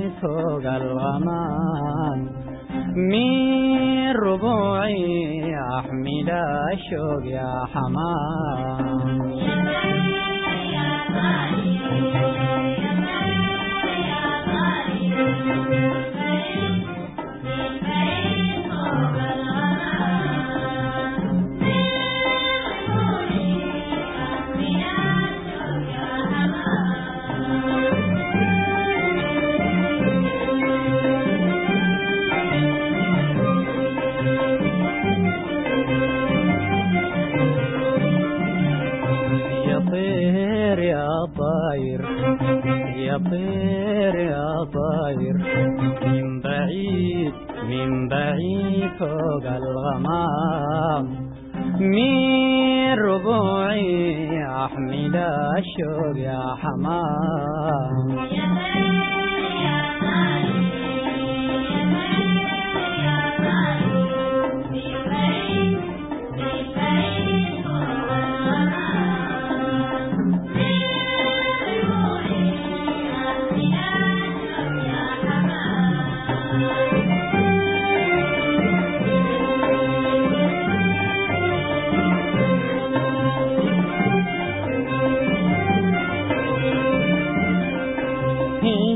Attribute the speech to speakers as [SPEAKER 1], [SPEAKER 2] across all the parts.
[SPEAKER 1] فوق الغمام من ربوعي أحمل الشوق يا حمام يا طير يا طاير يا طير يا طاير من بعيد من بعيد فوق الغمام من ربوعي أحمل الشوق يا حمام إن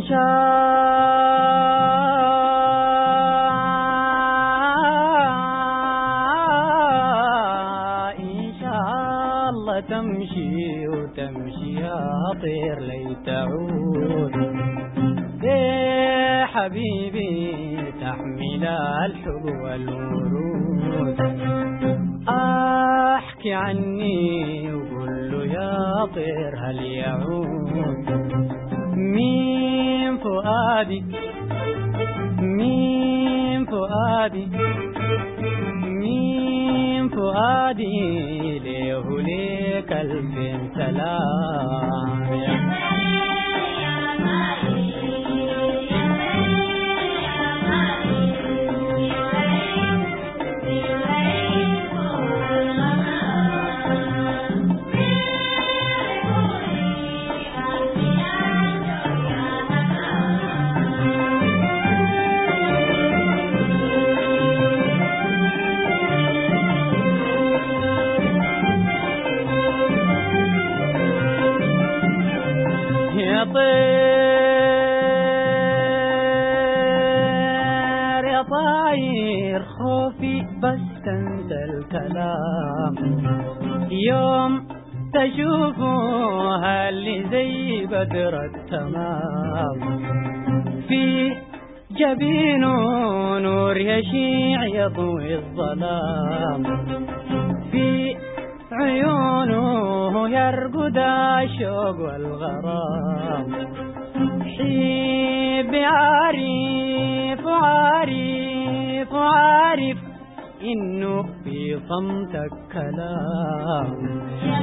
[SPEAKER 1] شاء إن شاء الله تمشي وتمشي يا طير لي تعود يا حبيبي تحمل الحب والورود احكي عني وقول له يا طير هل يعود مين فؤادي مين فؤادي مين فؤادي ليه ليك ألف سلام يا يا طير يا طاير خوفي بس تنسى الكلام يوم تشوفوها اللي زي بدر التمام في جبينه نور يشيع يضوي الظلام في عيونه يرقد الشوق والغرام حيب عارف عارف عارف إنه في صمتك كلام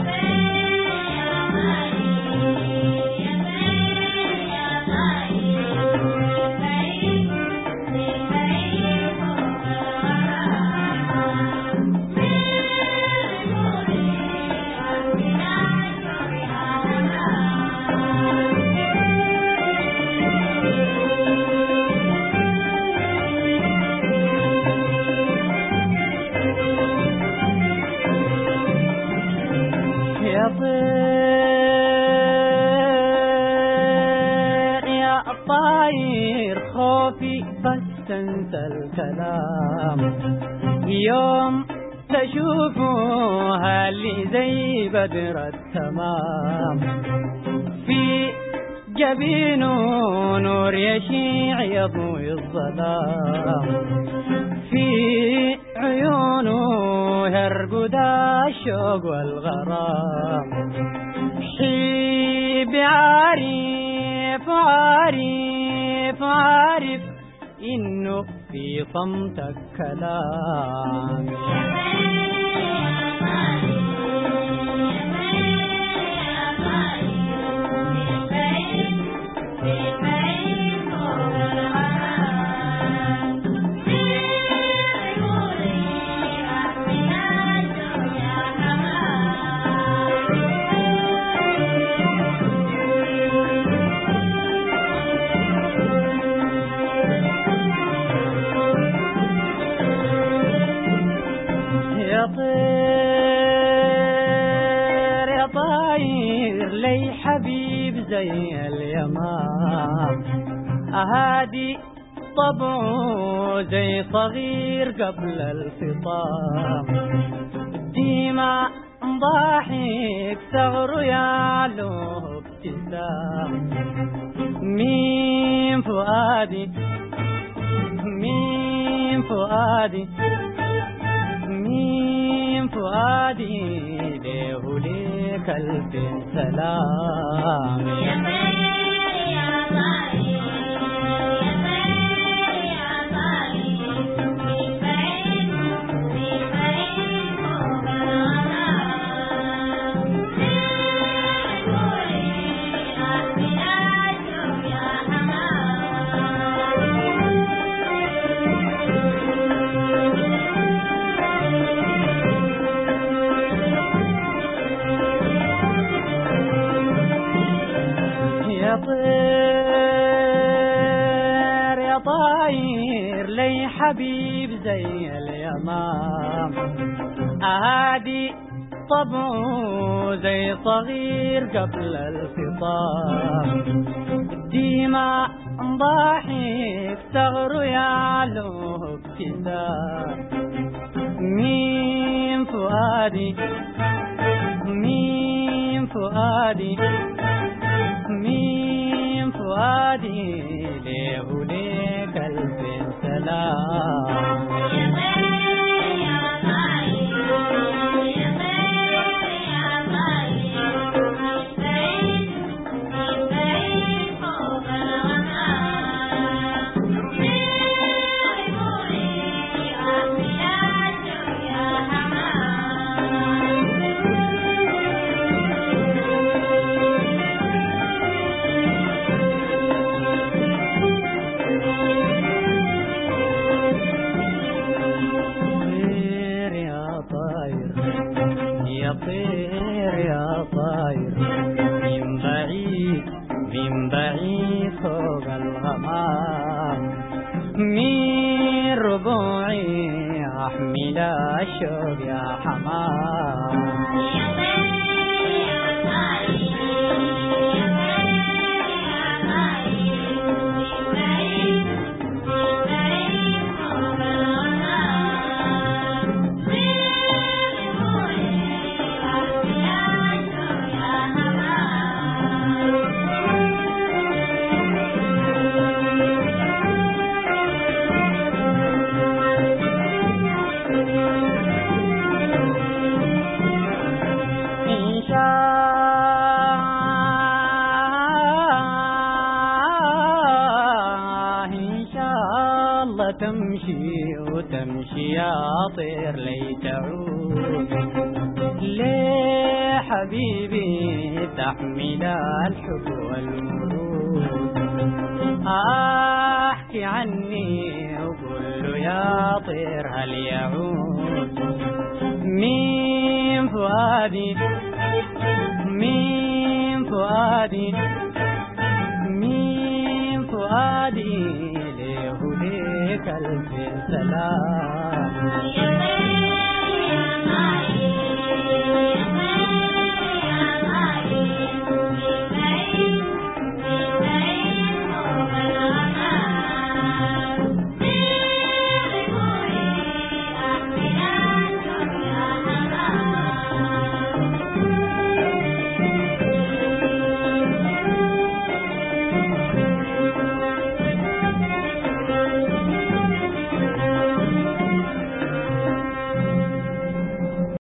[SPEAKER 1] يا طير يا طاير خوفي بس تنسى الكلام يوم تشوفوها اللي زي بدر التمام في جبينه نور يشيع يضوي الظلام في عيونه يرقد الشوق والغرام حيب عارف عارف عارف إنه في صمتك كلام زي اليمام أهادي طبعه زي صغير قبل الفطام ديما ضاحك ثغر يا له ابتسام مين فؤادي مين فؤادي مين فؤادي له ليك ألف سلام
[SPEAKER 2] يا خير يا طيب يا خير يا طيب من بعيد من بعيد فوق الغمام قولي قلبي أشوف يا
[SPEAKER 1] يا طير يا طاير لي حبيب زي اليمام أهادي طبعه زي صغير قبل الفطام ديما ضاحك ثغر يعلو ابتسام مين فؤادي مين فؤادي مين فؤادي له ليك ألف سلام
[SPEAKER 2] يا خير يا طيب يا خير يا طيب من بعيد من بعيد فوق الغمام قولي قلبي أشوف يا
[SPEAKER 1] طير يا طاير يا طير يا طاير من بعيد من بعيد فوق الغمام من ربوعي أحمل الشوق يا حمام
[SPEAKER 2] يا خير يا طيب يا خير يا طيب من بعيد من بعيد فوق الغمام قولي قلبي أشوف يا
[SPEAKER 1] إن شاء إن شاء الله تمشي وتمشي يا طير لي تعود ليه حبيبي تحمل الحب والورود احكي عني وقول له يا طير هل يعود مين فؤادي مين فؤادي مين فؤادي له ليك ألف سلام